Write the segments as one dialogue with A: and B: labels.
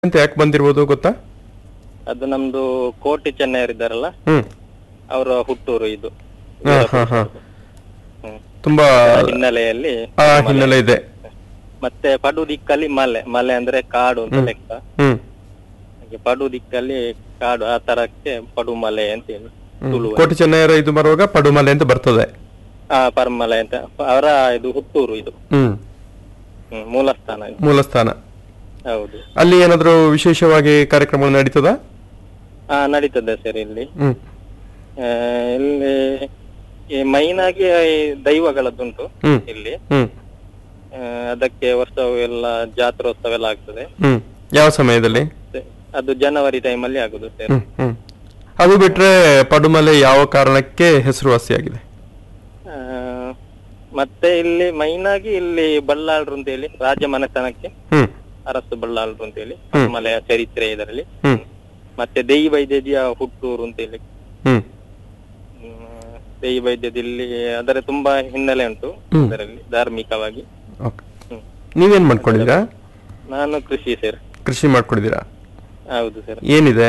A: ಅಂತ ಯಾಕೆ ಬಂದಿರ್ಬೋದು ಗೊತ್ತಾ
B: ಅದು ನಮ್ದು ಕೋಟಿ ಚೆನ್ನೈಯರಿದ್ದಾರಲ್ಲ
A: ಹ್ಮ್
B: ಅವರ ಹುಟ್ಟೂರು ಇದು
A: ಹಾ, ಹಾ, ಹಾ.
B: ಹ್ಮ್.
A: ತುಂಬಾ
B: ಆ ಹಿನ್ನೆಲೆಯಲ್ಲಿ
A: ಆ ಹಿನ್ನೆಲೆ ಇದೆ
B: ಮತ್ತೆ ಪಡು ದಿಕ್ಕಲ್ಲಿ ಮಲೆ ಮಲೆ ಅಂದ್ರೆ ಕಾಡು ಅಂತ
A: ಹ್ಮ್.
B: ಲೆಕ್ಕ
A: ಹ್ಮ್
B: ಹಾಗೆ ಪಡು ದಿಕ್ಕಲ್ಲಿ ಕಾಡು ಆ ತರಕ್ಕೆ ಪಡು ಮಲೆ ಅಂತ ಹೇಳಿ
A: ಹ್ಮ್.
B: ತುಳು
A: ಕೋಟಿ ಚೆನ್ನೈಯರ ಇದು ಬರುವಾಗ ಪಡುಮಲೆ ಅಂತ ಬರ್ತದೆ
B: ಆ ಪರ್ಮಲೆ ಅಂತ ಅವರ ಇದು ಹುಟ್ಟೂರು ಇದು
A: ಹ್ಮ್
B: ಹ್ಮ್, ಮೂಲ ಸ್ಥಾನ ಇದು
A: ಮೂಲ ಸ್ಥಾನ
B: ಹೌದು
A: ಅಲ್ಲಿ ಏನಾದ್ರು ವಿಶೇಷವಾಗಿ ಕಾರ್ಯಕ್ರಮ ನಡೀತದ
B: ಹಾ ನಡೀತದೆ ಸರ್ ಇಲ್ಲಿ
A: ಹ್ಮ್
B: ಆ, ಇಲ್ಲಿ ಈ ಮೈನ್ ಆಗಿ ಈ ದೈವಗಳದ್ದುಂಟು
A: ಹ್ಮ್.
B: ಇಲ್ಲಿ
A: ಹ್ಮ್
B: ಆ, ಅದಕ್ಕೆ ವರ್ಷವು ಎಲ್ಲ ಜಾತ್ರೋತ್ಸವ ಎಲ್ಲ ಆಗ್ತದೆ
A: ಹ್ಮ್ ಯಾವ ಸಮಯದಲ್ಲಿ
B: ಮತ್ತೆ ಅದು ಜನವರಿ ಟೈಮಲ್ಲಿ ಆಗುದು ಸರ್
A: ಹ್ಮ್ ಹ್ಮ್ ಅದು ಬಿಟ್ರೆ ಪಡುಮಲೆ ಯಾವ ಕಾರಣಕ್ಕೆ ಹೆಸರುವಾಸಿಯಾಗಿದೆ
B: ಆ, ಮತ್ತೆ ಇಲ್ಲಿ ಮೈನ್ ಆಗಿ ಇಲ್ಲಿ ಬಳ್ಳಾಳ್ರು ಅಂತ ಹೇಳಿ ರಾಜ ಮನೆತನಕ್ಕೆ
A: ಹ್ಮ್
B: ಅರಸು ಬಳ್ಳಾಳ್ರು ಅಂತ ಹೇಳಿ
A: ಹ್ಮ್.
B: ಮಲೆಯ ಚರಿತ್ರೆ ಇದರಲ್ಲಿ
A: ಹ್ಮ್
B: ಮತ್ತೆ ದೇಯಿ ವೈದ್ಯದಿಯ ಹುಟ್ಟೂರು ಅಂತ ಹೇಳಿ
A: ಹ್ಮ್
B: ಹ್ಮ್, ದೇಯಿ ವೈದ್ಯದಲ್ಲಿ ಅದರ ತುಂಬಾ ಹಿನ್ನೆಲೆ ಉಂಟು
A: ಹ್ಮ್.
B: ಅದರಲ್ಲಿ ಧಾರ್ಮಿಕವಾಗಿ
A: ಓಕೆ
B: ಹ್ಮ್.
A: ನೀವೇನ್ ಮಾಡ್ಕೊಂಡಿದ್ದೀರಾ
B: ನಾನು ಕೃಷಿ ಸರ್
A: ಕೃಷಿ ಮಾಡ್ಕೊಂಡಿದ್ದೀರಾ
B: ಹೌದು ಸರ್
A: ಏನಿದೆ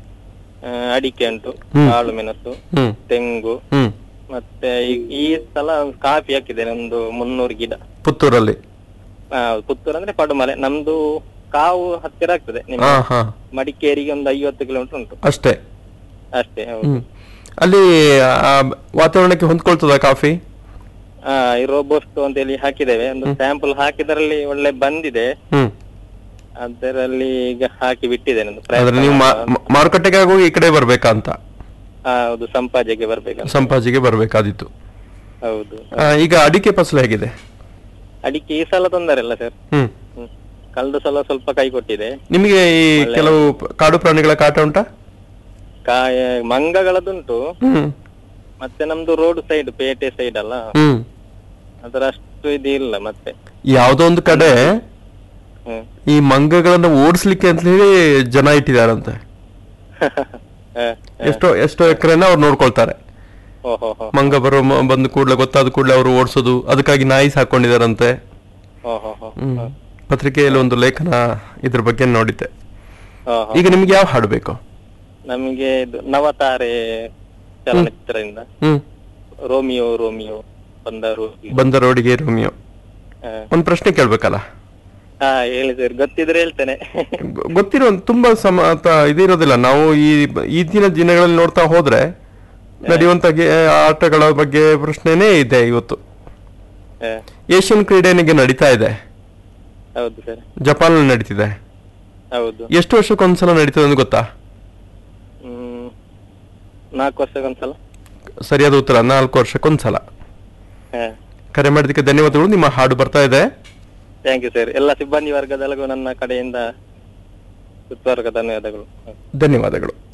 B: ಆ, ಅಡಿಕೆ ಉಂಟು
A: ಹ್ಮ್.
B: ಕಾಳು ಮೆಣಸು
A: ಹ್ಮ್
B: ತೆಂಗು
A: ಹ್ಮ್
B: ಮತ್ತೆ ಈ- ಈ ಸಲ ಕಾಫಿ ಹಾಕಿದ್ದೇನೆ ಒಂದು ಮುನ್ನೂರು ಗಿಡ
A: ಪುತ್ತೂರಲ್ಲಿ
B: ಆ, ಪುತ್ತೂರು ಅಂದ್ರೆ ಪಡುಮಲೆ ನಮ್ದು ಕಾವು ಹತ್ತಿರ ಆಗ್ತದೆ ನಿಮ್ಮ
A: ಹಾ ಹಾ
B: ಮಡಿಕೇರಿಗೆ ಒಂದು ಐವತ್ತು ಕಿಲೋಮೀಟರ್ ಉಂಟು
A: ಅಷ್ಟೇ
B: ಅಷ್ಟೇ ಹೌದು
A: ಹ್ಮ್ ಅಲ್ಲಿ ಆ, ವಾತಾವರಣಕ್ಕೆ ಹೊಂದ್ಕೊಳ್ತದ ಕಾಫಿ
B: ಆ ಈ ರೋಬೋಸ್ಟ್ ಅಂತ ಹೇಳಿ ಹಾಕಿದ್ದೇವೆ ಒಂದು ಸ್ಯಾಂಪಲ್ ಹಾಕಿದ್ರಲ್ಲಿ ಒಳ್ಳೆ ಬಂದಿದೆ
A: ಹ್ಮ್
B: ಅದರಲ್ಲಿ ಈಗ ಹಾಕಿ ಬಿಟ್ಟಿದ್ದೇನೆ ಒಂದು
A: ಆದ್ರೆ
B: ಪ್ರಯತ್ನ
A: ನೀವು ಮಾ-
B: ಮಾಡುವ.
A: ಮಾ- ಮಾರುಕಟ್ಟೆಗೆ ಆಗುವಾಗ ಈ ಕಡೆ ಬರ್ಬೇಕಾ ಅಂತ
B: ಆ, ಹೌದು ಸಂಪಾಜೆಗೆ ಬರ್ಬೇಕಂತ
A: ಸಂಪಾಜಿಗೆ ಬರ್ಬೇಕಾದಿತ್ತು
B: ಹೌದು
A: ಆ, ಈಗ ಅಡಿಕೆ ಫಸಲು ಹೇಗಿದೆ
B: ಅಡಿಕೆ ಈ ಸಲ ತೊಂದರೆ ಇಲ್ಲ ಸರ್
A: ಹ್ಮ್
B: ಹ್ಮ್. ಕಳೆದ ಸಲ ಸ್ವಲ್ಪ ಕೈ ಕೊಟ್ಟಿದೆ
A: ನಿಮಗೆ ಈ ಕೆಲವು ಪ- ಕಾಡು ಪ್ರಾಣಿಗಳ ಕಾಟ ಉಂಟಾ
B: ಕಾಯ ಮಂಗಗಳದ್ದುಂಟು
A: ಹ್ಮ್
B: ಮತ್ತೆ ನಮ್ದು ರೋಡ್ ಸೈಡ್ ಪೇಟೆ ಸೈಡ್ ಅಲ್ಲ
A: ಹ್ಮ್
B: ಅದರ ಅಷ್ಟು ಇದು ಇಲ್ಲ ಮತ್ತೆ
A: ಯಾವ್ದೋ ಒಂದು ಕಡೆ
B: ಹ್ಮ್
A: ಈ ಮಂಗಗಳನ್ನ ಓಡಿಸ್ಲಿಕ್ಕೆ ಅಂತ ಹೇಳಿ ಜನ ಇಟ್ಟಿದಾರಂತೆ
B: ಹ,
A: ಎಷ್ಟೋ ಎಷ್ಟೋ ಎಕರೆನ ಅವ್ರು ನೋಡ್ಕೊಳ್ತಾರೆ
B: ಹೋ ಹೋ ಹೋ
A: ಮಂಗ ಬರೋ ಮ- ಬಂದ ಕೂಡ್ಲೆ ಗೊತ್ತಾದ ಕೂಡ್ಲೆ ಅವರು ಓಡಿಸೋದು ಅದಕ್ಕಾಗಿ ನಾಯಿ ಸಾಕೊಂಡಿದಾರಂತೆ
B: ಹೋ ಹೋ ಹೋ
A: ಹ್ಮ್ ಪತ್ರಿಕೆಯಲ್ಲಿ ಒಂದು ಲೇಖನ ಇದ್ರ ಬಗ್ಗೆ ನೋಡಿದ್ದೆ
B: ಹೋ ಹೋ.
A: ಈಗ ನಿಮ್ಗೆ ಯಾವ ಹಾಡು ಬೇಕು
B: ನಮಗೆ ಇದು ನವತಾರೆ ಚಲನಚಿತ್ರದಿಂದ
A: ಹ್ಮ್
B: ರೋಮಿಯೋ ರೋಮಿಯೋ ಬಂದರು
A: ಬಂದ ರೋಡಿಗೆ ರೋಮಿಯೋ
B: ಹ.
A: ಒಂದ್ ಪ್ರಶ್ನೆ ಕೇಳ್ಬೇಕಲ್ಲ
B: ಹಾ ಹೇಳಿ ಸರ್ ಗೊತ್ತಿದ್ರೆ ಹೇಳ್ತೇನೆ
A: ಗೊ- ಗೊತ್ತಿರೋ ತುಂಬಾ ಸಮ ತ- ಇದಿರೋದಿಲ್ಲ ನಾವು ಈ ಈಗಿನ ದಿನಗಳಲ್ಲಿ ನೋಡ್ತಾ ಹೋದ್ರೆ ನಡೆಯುವಂತ ಗೆ- ಆಟಗಳ ಬಗ್ಗೆ ಪ್ರಶ್ನೆನೇ ಇದೆ ಇವತ್ತು
B: ಹ,
A: ಏಷ್ಯನ್ ಕ್ರೀಡೆನಿಗೆ ನಡೀತಾ ಇದೆ
B: ಹೌದು ಸರ್
A: ಜಪಾನ್ ನಡೀತಿದೆ
B: ಹೌದು
A: ಎಷ್ಟು ವರ್ಷಕ್ಕೊಂದ್ಸಲ ನಡೀತದೆ ಅಂತ ಗೊತ್ತಾ
B: ಹ್ಮ್ ನಾಲ್ಕು ವರ್ಷಕ್ಕೊಂದ್ಸಲ
A: ಸರಿಯಾದ ಉತ್ತರ ನಾಲ್ಕು ವರ್ಷಕ್ಕೊಂದ್ಸಲ
B: ಹ
A: ಕರೆ ಮಾಡಿದ್ದಕ್ಕೆ ಧನ್ಯವಾದಗಳು ನಿಮ್ಮ ಹಾಡು ಬರ್ತಾ ಇದೆ
B: ಥ್ಯಾಂಕ್ ಯು ಸರ್ ಎಲ್ಲ ಸಿಬ್ಬಂದಿ ವರ್ಗದಲ್ಲಿಗೂ ನನ್ನ ಕಡೆಯಿಂದ ಸುತ್ತುವರ್ಗ ಧನ್ಯವಾದಗಳು ಹ.
A: ಧನ್ಯವಾದಗಳು